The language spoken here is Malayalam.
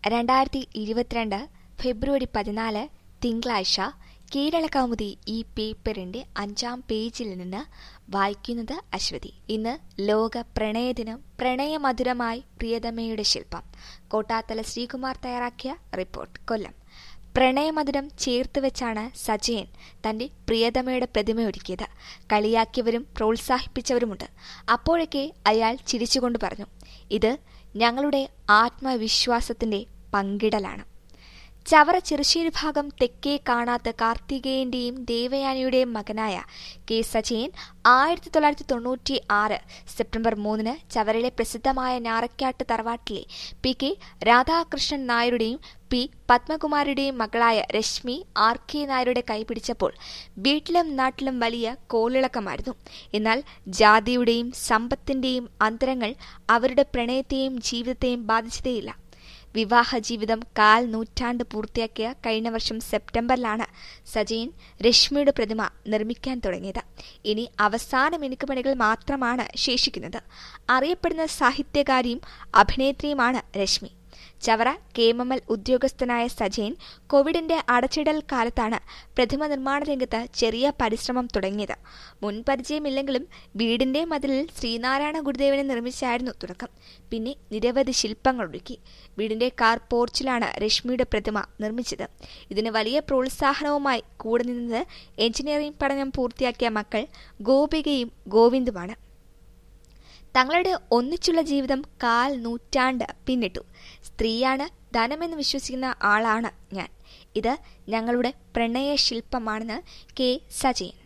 രണ്ടായിരത്തി ഇരുപത്തിരണ്ട് ഫെബ്രുവരി പതിനാല് തിങ്കളാഴ്ച കേരളകൗമുദി ഈ പേപ്പറിന്റെ അഞ്ചാം പേജിൽ നിന്ന് വായിക്കുന്നത് അശ്വതി ഇന്ന് ലോക പ്രണയദിനം പ്രണയമധുരമായി പ്രിയതമയുടെ ശില്പം കോട്ടാത്തല ശ്രീകുമാർ തയ്യാറാക്കിയ റിപ്പോർട്ട് കൊല്ലം പ്രണയമധുരം ചേർത്ത് വെച്ചാണ് സജയൻ തന്റെ പ്രിയതമയുടെ പ്രതിമയൊരുക്കിയത് കളിയാക്കിയവരും പ്രോത്സാഹിപ്പിച്ചവരുമുണ്ട് അപ്പോഴൊക്കെ അയാൾ ചിരിച്ചുകൊണ്ട് പറഞ്ഞു ഇത് ഞങ്ങളുടെ ആത്മവിശ്വാസത്തിന്റെ പങ്കിടലാണ് ചവറ ചെറുശ്ശേരി ഭാഗം തെക്കേ കാണാത്ത കാർത്തികേയന്റെയും ദേവയാനിയുടെയും മകനായ കെ സജയൻ ആയിരത്തി തൊള്ളായിരത്തി തൊണ്ണൂറ്റി ആറ് സെപ്റ്റംബർ മൂന്നിന് ചവറയിലെ പ്രസിദ്ധമായ ഞാറക്കാട്ട് തറവാട്ടിലെ പി കെ രാധാകൃഷ്ണൻ നായരുടെയും പി പത്മകുമാരിയുടെയും മകളായ രശ്മി ആർ കെ നായരുടെ കൈപിടിച്ചപ്പോൾ വീട്ടിലും നാട്ടിലും വലിയ കോളിളക്കമായിരുന്നു എന്നാൽ ജാതിയുടെയും സമ്പത്തിന്റെയും അന്തരങ്ങൾ അവരുടെ പ്രണയത്തെയും ജീവിതത്തെയും ബാധിച്ചതേയില്ല വിവാഹ ജീവിതം കാൽ നൂറ്റാണ്ട് പൂർത്തിയാക്കിയ കഴിഞ്ഞ വർഷം സെപ്റ്റംബറിലാണ് സജയൻ രശ്മിയുടെ പ്രതിമ നിർമ്മിക്കാൻ തുടങ്ങിയത് ഇനി അവസാന മിനുക്കുപണികൾ മാത്രമാണ് ശേഷിക്കുന്നത് അറിയപ്പെടുന്ന സാഹിത്യകാരിയും അഭിനേത്രിയുമാണ് രശ്മി ചവറ കേമമൽ ഉദ്യോഗസ്ഥനായ സജയൻ കോവിഡിന്റെ അടച്ചിടൽ കാലത്താണ് പ്രതിമ നിർമ്മാണ രംഗത്ത് ചെറിയ പരിശ്രമം തുടങ്ങിയത് മുൻപരിചയമില്ലെങ്കിലും വീടിന്റെ മതിലിൽ ശ്രീനാരായണ ഗുരുദേവനെ നിർമ്മിച്ചായിരുന്നു തുടക്കം പിന്നെ നിരവധി ശില്പങ്ങൾ ഒരുക്കി വീടിന്റെ കാർ പോർച്ചിലാണ് രശ്മിയുടെ പ്രതിമ നിർമ്മിച്ചത് ഇതിന് വലിയ പ്രോത്സാഹനവുമായി കൂടെ നിന്നത് എഞ്ചിനീയറിംഗ് പഠനം പൂർത്തിയാക്കിയ മക്കൾ ഗോപികയും ഗോവിന്ദുമാണ് തങ്ങളുടെ ഒന്നിച്ചുള്ള ജീവിതം കാൽ നൂറ്റാണ്ട് പിന്നിട്ടു സ്ത്രീയാണ് ധനമെന്ന് വിശ്വസിക്കുന്ന ആളാണ് ഞാൻ ഇത് ഞങ്ങളുടെ പ്രണയ ശില്പമാണെന്ന് കെ സജയൻ